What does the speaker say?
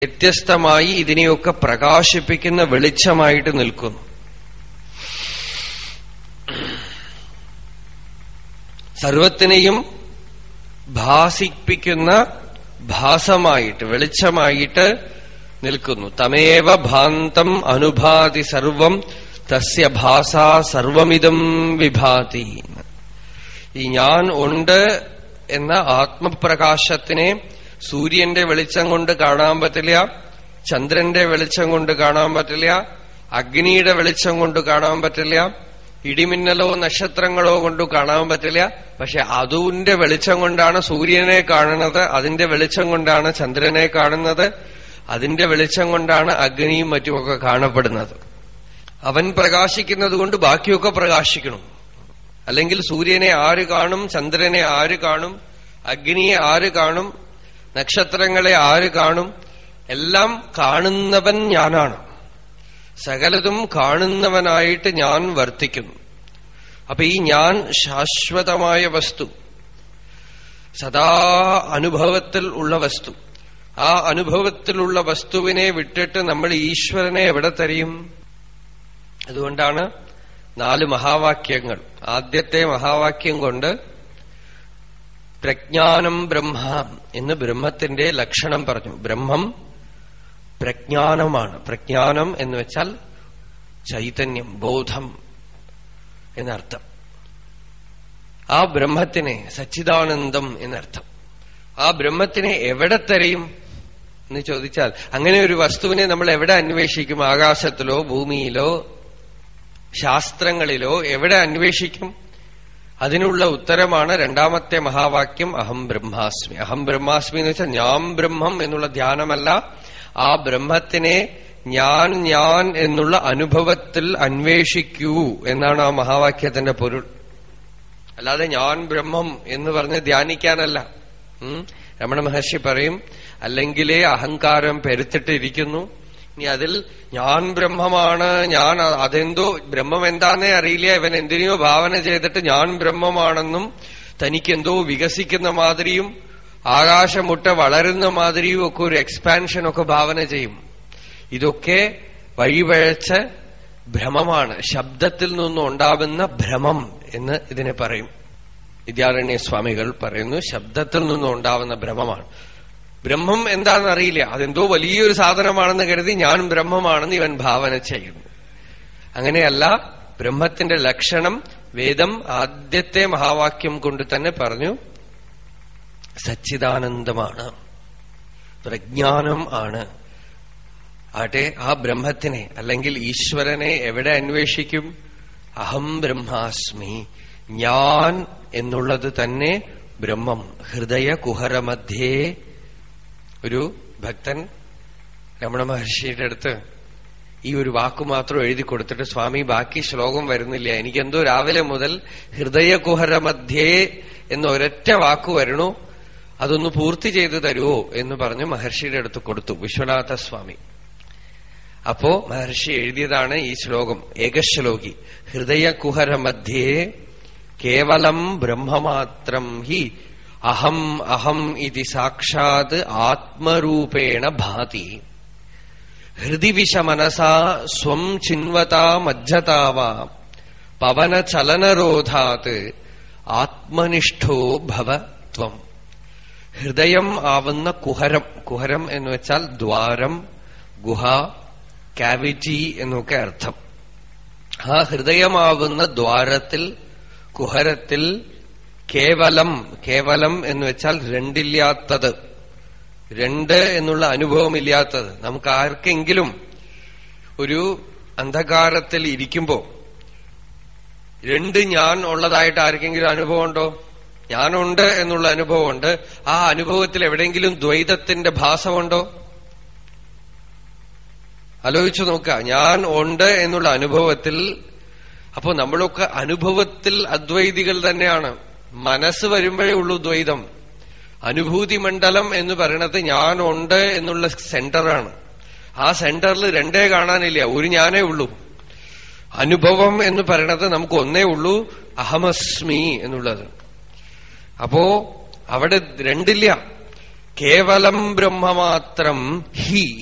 വ്യത്യസ്തമായി ഇതിനെയൊക്കെ പ്രകാശിപ്പിക്കുന്ന വെളിച്ചമായിട്ട് നിൽക്കുന്നു സർവത്തിനെയും ഭാസിപ്പിക്കുന്ന ഭാസമായിട്ട് വെളിച്ചമായിട്ട് നിൽക്കുന്നു തമേവ ഭാന്തം അനുഭാതി സർവം തസ്യ ഭാസ സർവമിതം വിഭാതി ഈ ഞാൻ ഉണ്ട് എന്ന ആത്മപ്രകാശത്തിനെ സൂര്യന്റെ വെളിച്ചം കൊണ്ട് കാണാൻ പറ്റില്ല ചന്ദ്രന്റെ വെളിച്ചം കൊണ്ട് കാണാൻ പറ്റില്ല അഗ്നിയുടെ വെളിച്ചം കൊണ്ട് കാണാൻ പറ്റില്ല ഇടിമിന്നലോ നക്ഷത്രങ്ങളോ കൊണ്ട് കാണാൻ പറ്റില്ല പക്ഷെ അതുവിന്റെ വെളിച്ചം കൊണ്ടാണ് സൂര്യനെ കാണുന്നത് അതിന്റെ വെളിച്ചം കൊണ്ടാണ് ചന്ദ്രനെ കാണുന്നത് അതിന്റെ വെളിച്ചം കൊണ്ടാണ് അഗ്നിയും മറ്റുമൊക്കെ കാണപ്പെടുന്നത് അവൻ പ്രകാശിക്കുന്നത് കൊണ്ട് ബാക്കിയൊക്കെ പ്രകാശിക്കണം അല്ലെങ്കിൽ സൂര്യനെ ആര് കാണും ചന്ദ്രനെ ആര് കാണും അഗ്നിയെ ആര് കാണും നക്ഷത്രങ്ങളെ ആര് കാണും എല്ലാം കാണുന്നവൻ ഞാനാണ് സകലതും കാണുന്നവനായിട്ട് ഞാൻ വർത്തിക്കുന്നു അപ്പൊ ഈ ഞാൻ ശാശ്വതമായ വസ്തു സദാ അനുഭവത്തിൽ ഉള്ള വസ്തു ആ അനുഭവത്തിലുള്ള വസ്തുവിനെ വിട്ടിട്ട് നമ്മൾ ഈശ്വരനെ എവിടെ തരിയും അതുകൊണ്ടാണ് നാല് മഹാവാക്യങ്ങൾ ആദ്യത്തെ മഹാവാക്യം കൊണ്ട് പ്രജ്ഞാനം ബ്രഹ്മ എന്ന് ബ്രഹ്മത്തിന്റെ ലക്ഷണം പറഞ്ഞു ബ്രഹ്മം പ്രജ്ഞാനമാണ് പ്രജ്ഞാനം എന്ന് വെച്ചാൽ ചൈതന്യം ബോധം എന്നർത്ഥം ആ ബ്രഹ്മത്തിനെ സച്ചിദാനന്ദം എന്നർത്ഥം ആ ബ്രഹ്മത്തിനെ എവിടെ തരയും എന്ന് ചോദിച്ചാൽ അങ്ങനെ ഒരു വസ്തുവിനെ നമ്മൾ എവിടെ അന്വേഷിക്കും ആകാശത്തിലോ ഭൂമിയിലോ ശാസ്ത്രങ്ങളിലോ എവിടെ അന്വേഷിക്കും അതിനുള്ള ഉത്തരമാണ് രണ്ടാമത്തെ മഹാവാക്യം അഹം ബ്രഹ്മാസ്മി അഹം ബ്രഹ്മാസ്മി എന്ന് വെച്ചാൽ ഞാൻ ബ്രഹ്മം എന്നുള്ള ധ്യാനമല്ല ആ ബ്രഹ്മത്തിനെ ഞാൻ ഞാൻ എന്നുള്ള അനുഭവത്തിൽ അന്വേഷിക്കൂ എന്നാണ് ആ മഹാവാക്യത്തിന്റെ പൊരുൾ അല്ലാതെ ഞാൻ ബ്രഹ്മം എന്ന് പറഞ്ഞ് ധ്യാനിക്കാനല്ല രമണ മഹർഷി പറയും അല്ലെങ്കിലേ അഹങ്കാരം പെരുത്തിട്ടിരിക്കുന്നു ഇനി അതിൽ ഞാൻ ബ്രഹ്മമാണ് ഞാൻ അതെന്തോ ബ്രഹ്മം എന്താന്നേ അറിയില്ല ഇവൻ എന്തിനെയോ ഭാവന ചെയ്തിട്ട് ഞാൻ ബ്രഹ്മമാണെന്നും തനിക്കെന്തോ വികസിക്കുന്ന മാതിരിയും ആകാശമുട്ട വളരുന്ന മാതിരിയും ഒക്കെ ഒരു എക്സ്പാൻഷൻ ഒക്കെ ഭാവന ചെയ്യും ഇതൊക്കെ വഴിവഴച്ച ഭ്രമമാണ് ശബ്ദത്തിൽ നിന്നും ഉണ്ടാകുന്ന ഭ്രമം എന്ന് ഇതിനെ പറയും വിദ്യാരണ്യ സ്വാമികൾ പറയുന്നു ശബ്ദത്തിൽ നിന്നും ഉണ്ടാവുന്ന ഭ്രമമാണ് ബ്രഹ്മം എന്താണെന്ന് അറിയില്ല അതെന്തോ വലിയൊരു സാധനമാണെന്ന് കരുതി ഞാൻ ബ്രഹ്മമാണെന്ന് ഇവൻ ഭാവന ചെയ്യുന്നു അങ്ങനെയല്ല ബ്രഹ്മത്തിന്റെ ലക്ഷണം വേദം ആദ്യത്തെ മഹാവാക്യം കൊണ്ട് തന്നെ പറഞ്ഞു സച്ചിദാനന്ദമാണ് പ്രജ്ഞാനം ആണ് ആട്ടെ ആ ബ്രഹ്മത്തിനെ അല്ലെങ്കിൽ ഈശ്വരനെ എവിടെ അന്വേഷിക്കും അഹം ബ്രഹ്മാസ്മി ഞാൻ എന്നുള്ളത് തന്നെ ബ്രഹ്മം ഹൃദയ കുഹരമധ്യേ ഒരു ഭക്തൻ രമണ മഹർഷിയുടെ അടുത്ത് ഈ ഒരു വാക്കു മാത്രം എഴുതി കൊടുത്തിട്ട് സ്വാമി ബാക്കി ശ്ലോകം വരുന്നില്ല എനിക്കെന്തോ രാവിലെ മുതൽ ഹൃദയകുഹര മധ്യേ എന്ന ഒരൊറ്റ വാക്കു വരണു അതൊന്ന് പൂർത്തി ചെയ്തു തരുമോ എന്ന് പറഞ്ഞ് മഹർഷിയുടെ അടുത്ത് കൊടുത്തു വിശ്വനാഥ സ്വാമി അപ്പോ മഹർഷി എഴുതിയതാണ് ഈ ശ്ലോകം ഏകശ്ലോകി ഹൃദയകുഹര മധ്യേ കേവലം ബ്രഹ്മമാത്രം ഹി അഹം അഹം ഇതി സാക്ഷാത് ആത്മരൂപേണ ഭാതി ഹൃദിവിശ മനസാ സ്വം ചിൻവതാ മജ്ജതാവാ പവനചലനരോധാത് ആത്മനിഷ്ഠോ ഭവ ത്വം ഹൃദയം ആവുന്ന കുഹരം കുഹരം എന്ന് വെച്ചാൽ ദ്വാരം ഗുഹ കാവിറ്റി എന്നൊക്കെ അർത്ഥം ആ ഹൃദയമാവുന്ന ദ്വാരത്തിൽ കുഹരത്തിൽ കേവലം കേവലം എന്ന് വെച്ചാൽ രണ്ടില്ലാത്തത് രണ്ട് എന്നുള്ള അനുഭവമില്ലാത്തത് നമുക്ക് ആർക്കെങ്കിലും ഒരു അന്ധകാരത്തിൽ ഇരിക്കുമ്പോ രണ്ട് ഞാൻ ഉള്ളതായിട്ട് ആർക്കെങ്കിലും അനുഭവമുണ്ടോ ഞാനുണ്ട് എന്നുള്ള അനുഭവമുണ്ട് ആ അനുഭവത്തിൽ എവിടെയെങ്കിലും ദ്വൈതത്തിന്റെ ഭാസമുണ്ടോ ആലോചിച്ചു നോക്കുക ഞാൻ ഉണ്ട് എന്നുള്ള അനുഭവത്തിൽ അപ്പോ നമ്മളൊക്കെ അനുഭവത്തിൽ അദ്വൈതികൾ തന്നെയാണ് മനസ്സ് വരുമ്പോഴേ ഉള്ളൂ ദ്വൈതം അനുഭൂതി മണ്ഡലം എന്ന് പറയുന്നത് ഞാനുണ്ട് എന്നുള്ള സെന്ററാണ് ആ സെന്ററിൽ രണ്ടേ കാണാനില്ല ഒരു ഞാനേ ഉള്ളൂ അനുഭവം എന്ന് പറയണത് നമുക്ക് ഒന്നേ ഉള്ളൂ അഹമസ്മി എന്നുള്ളത് അപ്പോ അവിടെ രണ്ടില്ല കേവലം ബ്രഹ്മമാത്രം ഹി